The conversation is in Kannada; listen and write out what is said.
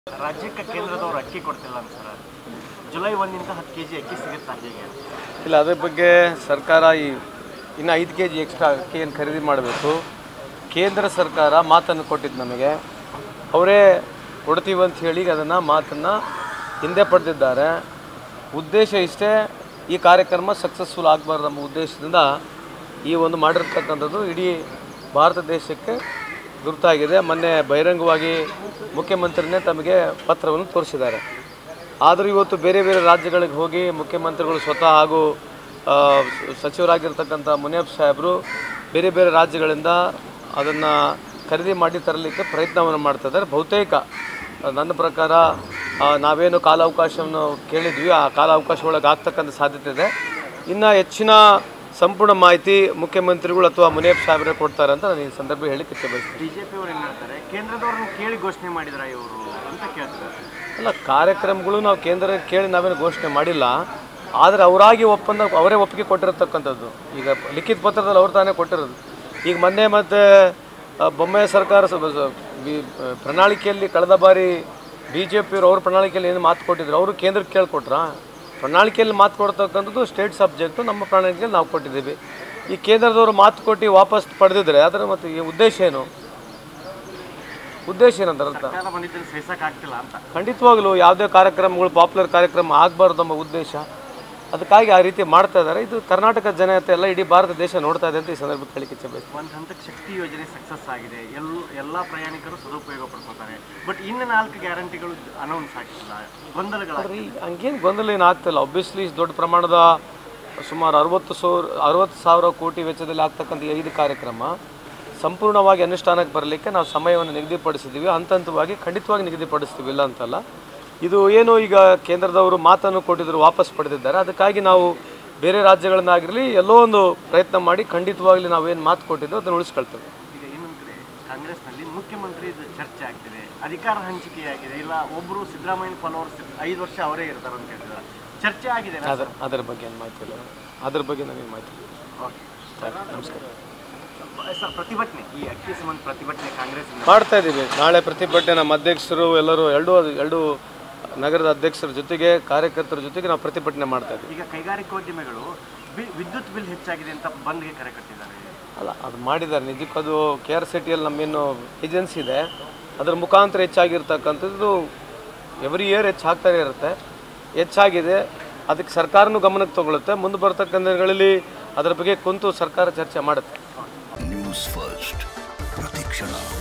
ರಾಜ್ಯಕ್ಕೆ ಕೇಂದ್ರದವ್ರು ಅಕ್ಕಿ ಕೊಡ್ತಿಲ್ಲ ಅಂತ ಸರ್ ಜುಲೈ ಒಂದಿಂದ ಹತ್ತು ಕೆ ಜಿ ಅಕ್ಕಿ ಸಿಗುತ್ತಾ ಹೇಗೆ ಇಲ್ಲ ಅದ್ರ ಬಗ್ಗೆ ಸರ್ಕಾರ ಈ ಇನ್ನು ಐದು ಕೆ ಜಿ ಎಕ್ಸ್ಟ್ರಾ ಅಕ್ಕಿಯನ್ನು ಖರೀದಿ ಮಾಡಬೇಕು ಕೇಂದ್ರ ಸರ್ಕಾರ ಮಾತನ್ನು ಕೊಟ್ಟಿದ್ದು ನಮಗೆ ಅವರೇ ಕೊಡ್ತೀವಿ ಅಂತ ಹೇಳಿ ಅದನ್ನು ಮಾತನ್ನು ಹಿಂದೆ ಪಡೆದಿದ್ದಾರೆ ಉದ್ದೇಶ ಇಷ್ಟೇ ಈ ಕಾರ್ಯಕ್ರಮ ಸಕ್ಸಸ್ಫುಲ್ ಆಗಬಾರ್ದು ನಮ್ಮ ಉದ್ದೇಶದಿಂದ ಈ ಒಂದು ಮಾಡಿರ್ತಕ್ಕಂಥದ್ದು ಇಡೀ ಭಾರತ ದೇಶಕ್ಕೆ ಗುರುತಾಗಿದೆ ಮೊನ್ನೆ ಬಹಿರಂಗವಾಗಿ ಮುಖ್ಯಮಂತ್ರಿನೇ ತಮಗೆ ಪತ್ರವನ್ನು ತೋರಿಸಿದ್ದಾರೆ ಆದರೂ ಇವತ್ತು ಬೇರೆ ಬೇರೆ ರಾಜ್ಯಗಳಿಗೆ ಹೋಗಿ ಮುಖ್ಯಮಂತ್ರಿಗಳು ಸ್ವತಃ ಹಾಗೂ ಆ, ಸಚಿವರಾಗಿರ್ತಕ್ಕಂಥ ಮುನಿಯಪ್ಪ ಸಾಹೇಬರು ಬೇರೆ ಬೇರೆ ರಾಜ್ಯಗಳಿಂದ ಅದನ್ನು ಖರೀದಿ ಮಾಡಿ ತರಲಿಕ್ಕೆ ಪ್ರಯತ್ನವನ್ನು ಮಾಡ್ತಾ ಇದ್ದಾರೆ ಬಹುತೇಕ ಆ, ನನ್ನ ಪ್ರಕಾರ ಆ, ನಾವೇನು ಕಾಲಾವಕಾಶವನ್ನು ಕೇಳಿದ್ವಿ ಆ ಕಾಲಾವಕಾಶ ಒಳಗೆ ಆಗ್ತಕ್ಕಂಥ ಸಾಧ್ಯತೆ ಇದೆ ಇನ್ನು ಹೆಚ್ಚಿನ ಸಂಪೂರ್ಣ ಮಾಹಿತಿ ಮುಖ್ಯಮಂತ್ರಿಗಳು ಅಥವಾ ಮುನಿಯಪ್ಪ ಸಾಹೇಬರೇ ಕೊಡ್ತಾರೆ ಅಂತ ನಾನು ಈ ಸಂದರ್ಭ ಹೇಳಿಕ್ಕೆ ಇಚ್ಛೆ ಬಯಸ್ತೀನಿ ಬಿ ಜೆ ಪಿ ಅವ್ರು ಏನು ಹೇಳ್ತಾರೆ ಕೇಂದ್ರದವ್ರನ್ನ ಕೇಳಿ ಘೋಷಣೆ ಮಾಡಿದ್ರ ಇವರು ಅಂತ ಕೇಳ್ತಾರೆ ಅಲ್ಲ ಕಾರ್ಯಕ್ರಮಗಳು ನಾವು ಕೇಂದ್ರ ಕೇಳಿ ನಾವೇನು ಘೋಷಣೆ ಮಾಡಿಲ್ಲ ಆದರೆ ಅವರಾಗಿ ಒಪ್ಪಂದ ಅವರೇ ಒಪ್ಪಿಗೆ ಕೊಟ್ಟಿರತಕ್ಕಂಥದ್ದು ಈಗ ಲಿಖಿತ ಪತ್ರದಲ್ಲಿ ಅವ್ರು ತಾನೇ ಕೊಟ್ಟಿರೋದು ಈಗ ಮೊನ್ನೆ ಮತ್ತೆ ಆ, ಬೊಮ್ಮಾಯಿ ಸರ್ಕಾರ ಸ- ಸ- ಬಿ- ಪ್ರಣಾಳಿಕೆಯಲ್ಲಿ ಕಳೆದ ಬಾರಿ ಬಿ ಜೆ ಪಿಯವರು ಅವ್ರ ಪ್ರಣಾಳಿಕೆಯಲ್ಲಿ ಏನು ಮಾತು ಕೊಟ್ಟಿದ್ರು ಅವರು ಕೇಂದ್ರಕ್ಕೆ ಕೇಳ್ಕೊಟ್ರ ಪ್ರಣಾಳಿಕೆಯಲ್ಲಿ ಮಾತು ಕೊಡ್ತಕ್ಕಂಥದ್ದು ಸ್ಟೇಟ್ ಸಬ್ಜೆಕ್ಟು ನಮ್ಮ ಪ್ರಣಾಳಿಕೆಯಲ್ಲಿ ನಾವು ಕೊಟ್ಟಿದ್ದೀವಿ ಈ ಕೇಂದ್ರದವರು ಮಾತು ಕೊಟ್ಟು ವಾಪಸ್ ಪಡೆದಿದ್ರೆ ಅದರ ಮತ್ತು ಈ ಉದ್ದೇಶ ಏನು ಉದ್ದೇಶ ಏನಂತ ಅರ್ಥ ಸರ್ಕಾರ ಬಂದಿದ್ದನ್ನು ಸಹಿಸಕ್ ಆಗ್ತಿಲ್ಲ ಅಂತ ಖಂಡಿತವಾಗ್ಲೂ ಯಾವುದೇ ಕಾರ್ಯಕ್ರಮಗಳು ಪಾಪ್ಯುಲರ್ ಕಾರ್ಯಕ್ರಮ ಆಗಬಾರ್ದು ನಮ್ಮ ಉದ್ದೇಶ ಅದಕ್ಕಾಗಿ ಆ ರೀತಿ ಮಾಡ್ತಾ ಇದ್ದಾರೆ ಇದು ಕರ್ನಾಟಕ ಜನತೆ ಎಲ್ಲ ಇಡೀ ಭಾರತ ದೇಶ ನೋಡ್ತಾ ಇದೆ ಅಂತ ಈ ಸಂದರ್ಭಕ್ಕೆ ಹೇಳಿಕೆ ಇಚ್ಛೆ ಬಯಸ್ತೀನಿ. ಒಂದು ಹಂತಕ್ಕೆ ಶಕ್ತಿ ಯೋಜನೆ ಸಕ್ಸಸ್ ಆಗಿದೆ ಎಲ್ಲ ಎಲ್ಲ ಪ್ರಯಾಣಿಕರು ಸದುಪಯೋಗ ಪಡ್ಕೋತಾರೆ ಬಟ್ ಇನ್ನು ನಾಲ್ಕು ಗ್ಯಾರಂಟಿಗಳು ಅನೌನ್ಸ್ ಆಗಿಲ್ಲ ಗೊಂದಲಗಳ ಈ ಹಂಗೇನು ಗೊಂದಲ ಏನು ಆಗ್ತಿಲ್ಲ ಒಬ್ವಿಯಸ್ಲಿ ದೊಡ್ಡ ಪ್ರಮಾಣದ ಸುಮಾರು ಅರವತ್ತು ಸಾವಿರ ಅರವತ್ತು ಸಾವಿರ ಕೋಟಿ ವೆಚ್ಚದಲ್ಲಿ ಆಗ್ತಕ್ಕಂಥ ಈ ಐದು ಕಾರ್ಯಕ್ರಮ ಸಂಪೂರ್ಣವಾಗಿ ಅನುಷ್ಠಾನಕ್ಕೆ ಬರಲಿಕ್ಕೆ ನಾವು ಸಮಯವನ್ನು ನಿಗದಿಪಡಿಸಿದ್ದೀವಿ ಹಂತ ಹಂತವಾಗಿ ಖಂಡಿತವಾಗಿ ನಿಗದಿಪಡಿಸ್ತೀವಿ ಇಲ್ಲ ಅಂತಲ್ಲ ಇದು ಏನು ಈಗ ಕೇಂದ್ರದವರು ಮಾತನ್ನು ಕೊಟ್ಟಿದ್ರು ವಾಪಸ್ ಪಡೆದಿದ್ದಾರೆ ಅದಕ್ಕಾಗಿ ನಾವು ಬೇರೆ ರಾಜ್ಯಗಳನ್ನಾಗಿರಲಿ ಎಲ್ಲೋ ಒಂದು ಪ್ರಯತ್ನ ಮಾಡಿ ಖಂಡಿತವಾಗ್ಲಿ ನಾವೇನು ಮಾತು ಕೊಟ್ಟಿದ್ದು ಅದನ್ನು ಉಳಿಸ್ಕೊಳ್ತೇವೆ ಈಗ ಇನ್ನೊಂದು ಕಡೆ ಕಾಂಗ್ರೆಸ್ನಲ್ಲಿ ಮುಖ್ಯಮಂತ್ರಿ ಚರ್ಚೆ ಆಗ್ತಿದೆ ಅಧಿಕಾರ ಹಂಚಿಕೆ ಆಗಿದೆ ಇಲ್ಲ ಒಬ್ಬರು ಸಿದ್ದರಾಮಯ್ಯ ಫಾಲೋವರ್ಸ್ ಐದು ವರ್ಷ ಅವರೇ ಇರ್ತಾರೆ ಅಂತ ಹೇಳ್ತಿದ್ದಾರೆ ಚರ್ಚೆ ಆಗಿದೆ ಅದರ ಅದರ ಬಗ್ಗೆ ಏನು ಮಾಹಿತಿ ಇಲ್ಲ ಅದ್ರ ಬಗ್ಗೆ ನನಗೆ ಮಾಹಿತಿ ಇಲ್ಲ ಸರಿ, ನಮಸ್ಕಾರ ಸರ್ ಪ್ರತಿಭಟನೆ ಈ ಅಕ್ಕಿ ಸಂಬಂಧ ಪ್ರತಿಭಟನೆ ಕಾಂಗ್ರೆಸ್ ಮಾಡ್ತಾ ಇದ್ದೀವಿ ನಾಳೆ ಪ್ರತಿಭಟನೆ ನಮ್ಮ ಅಧ್ಯಕ್ಷರು ಎಲ್ಲರೂ ಎರಡೂ ಎರಡು ನಗರದ ಅಧ್ಯಕ್ಷರ ಜೊತೆಗೆ ಕಾರ್ಯಕರ್ತರ ಜೊತೆಗೆ ನಾವು ಪ್ರತಿಭಟನೆ ಮಾಡ್ತಾ ಇದ್ದೀವಿ ಈಗ ಕೈಗಾರಿಕೋದ್ಯಮಿಗಳು ಬಿ- ವಿದ್ಯುತ್ ಬಿಲ್ ಹೆಚ್ಚಾಗಿದೆ ಅಂತ ಬಂದ್ಗೆ ಕರೆ ಕಟ್ಟಿದ್ದಾರೆ ಅಲ್ಲ ಅದು ಮಾಡಿದ್ದಾರೆ ನಿಜಕ್ಕೂ ಅದು ಕೆ ಆರ್ ಸಿಟಿಯಲ್ಲಿ ನಮ್ಮೇನು ಏಜೆನ್ಸಿ ಇದೆ ಅದರ ಮುಖಾಂತರ ಹೆಚ್ಚಾಗಿರ್ತಕ್ಕಂಥದ್ದು ಎವ್ರಿ ಇಯರ್ ಹೆಚ್ಚಾಗ್ತಾನೆ ಇರುತ್ತೆ ಹೆಚ್ಚಾಗಿದೆ ಅದಕ್ಕೆ ಸರ್ಕಾರನೂ ಗಮನಕ್ಕೆ ತಗೊಳುತ್ತೆ ಮುಂದೆ ಬರ್ತಕ್ಕಂಥ ದಿನಗಳಲ್ಲಿ ಅದರ ಬಗ್ಗೆ ಕುಂತು ಸರ್ಕಾರ ಚರ್ಚೆ ಮಾಡುತ್ತೆ ನ್ಯೂಸ್ ಫಸ್ಟ್ ಪ್ರತಿಕ್ಷಣ